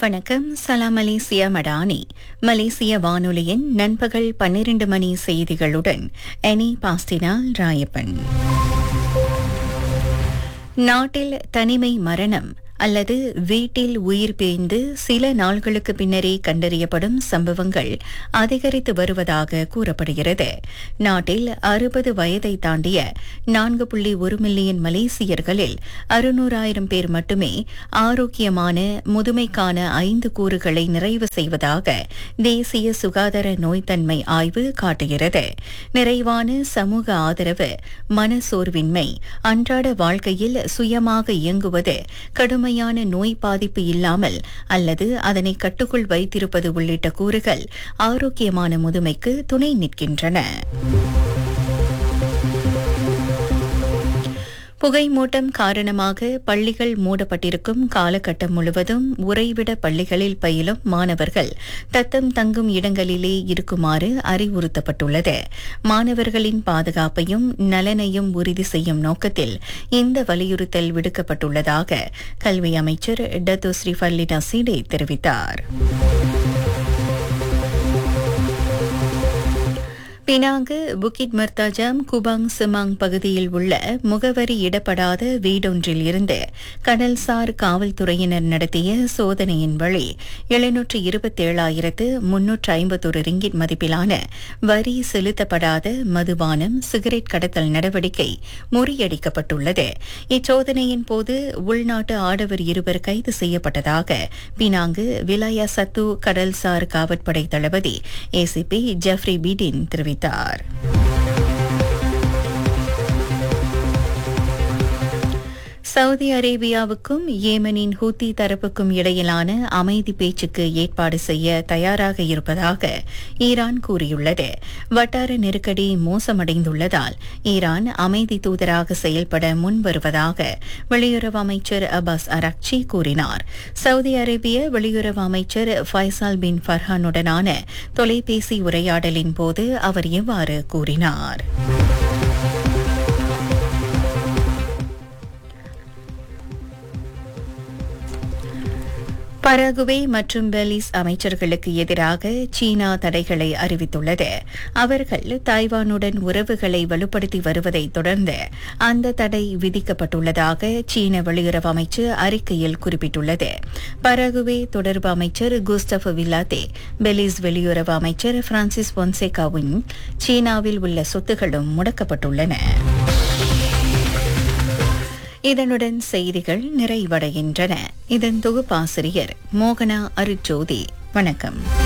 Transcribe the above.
வணக்கம் சலாம் மலேசியா மடானி மலேசிய வானொலியின் நண்பகல் பன்னிரண்டு மணி செய்திகளுடன் எனி பாஸ்டினால் ராயப்பன் நாட்டில் தனிமை மரணம் அல்லது வீட்டில் உயிர் பிரிந்து சில நாள்களுக்கு பின்னரே கண்டறியப்படும் சம்பவங்கள் அதிகரித்து வருவதாக கூறப்படுகிறது நாட்டில் அறுபது வயதை தாண்டிய நான்கு புள்ளி ஒரு மில்லியன் மலேசியர்களில் அறுநூறாயிரம் பேர் மட்டுமே ஆரோக்கியமான முதுமைக்கான ஐந்து கூறுகளை நிறைவு செய்வதாக தேசிய சுகாதார நோய்த்தன்மை ஆய்வு காட்டுகிறது நிறைவான சமூக ஆதரவு மனசோர்வின்மை அன்றாட வாழ்க்கையில் சுயமாக இயங்குவது கடுமையான நோய் பாதிப்பு இல்லாமல் அல்லது அதனை கட்டுக்குள் வைத்திருப்பது உள்ளிட்ட கூறுகள் ஆரோக்கியமான முதுமைக்கு துணை நிற்கின்றன புகைமூட்டம் காரணமாக பள்ளிகள் மூடப்பட்டிருக்கும் காலகட்டம் முழுவதும் உறைவிட பள்ளிகளில் பயிலும் மாணவர்கள் தத்தம் தங்கும் இடங்களிலே இருக்குமாறு அறிவுறுத்தப்பட்டுள்ளது மாணவர்களின் பாதுகாப்பையும் நலனையும் உறுதி செய்யும் நோக்கத்தில் இந்த வலியுறுத்தல் விடுக்கப்பட்டுள்ளதாக கல்வி அமைச்சர் டத்து ஸ்ரீஃபர்லினா சீடே தெரிவித்தார் பினாங்கு புக்கிட் மர்தாஜாம் குபாங் சிமாங் பகுதியில் உள்ள முகவரி இடப்படாத வீடொன்றில் இருந்து கடல்சார் காவல்துறையினர் நடத்திய சோதனையின் வழி எழுநூற்று இருபத்தேழாயிரத்து முன்னூற்று ஐம்பத்தொரு ரிங்கிட் மதிப்பிலான வரி செலுத்தப்படாத மதுபானம் சிகரெட் கடத்தல் நடவடிக்கை முறியடிக்கப்பட்டுள்ளது இச்சோதனையின் போது உள்நாட்டு ஆடவர் இருவர் கைது செய்யப்பட்டதாக பினாங்கு விலாயா சத்து கடல்சார் காவற்படை தளபதி ஏசிபி ஜெஃப்ரி பீடின் தெரிவித்தார் தெரிவித்தார் சவுதி அரேபியாவுக்கும் ஏமனின் ஹூத்தி தரப்புக்கும் இடையிலான அமைதி பேச்சுக்கு ஏற்பாடு செய்ய தயாராக இருப்பதாக ஈரான் கூறியுள்ளது வட்டார நெருக்கடி மோசமடைந்துள்ளதால் ஈரான் அமைதி தூதராக செயல்பட முன்வருவதாக வெளியுறவு அமைச்சர் அப்பாஸ் அரக்சி கூறினார் சவுதி அரேபிய வெளியுறவு அமைச்சர் ஃபைசால் பின் ஃபர்ஹானுடனான தொலைபேசி உரையாடலின் போது அவர் இவ்வாறு கூறினார் பரகுவே மற்றும் பெலிஸ் அமைச்சர்களுக்கு எதிராக சீனா தடைகளை அறிவித்துள்ளது அவர்கள் தாய்வானுடன் உறவுகளை வலுப்படுத்தி வருவதை தொடர்ந்து அந்த தடை விதிக்கப்பட்டுள்ளதாக சீன வெளியுறவு அமைச்சு அறிக்கையில் குறிப்பிட்டுள்ளது பரகுவே தொடர்பு அமைச்சர் குஸ்டப் வில்லாத்தே பெலிஸ் வெளியுறவு அமைச்சர் பிரான்சிஸ் பொன்சேகாவின் சீனாவில் உள்ள சொத்துகளும் முடக்கப்பட்டுள்ளன இதனுடன் செய்திகள் நிறைவடைகின்றன இதன் தொகுப்பாசிரியர் மோகனா அருட்ஜோதி வணக்கம்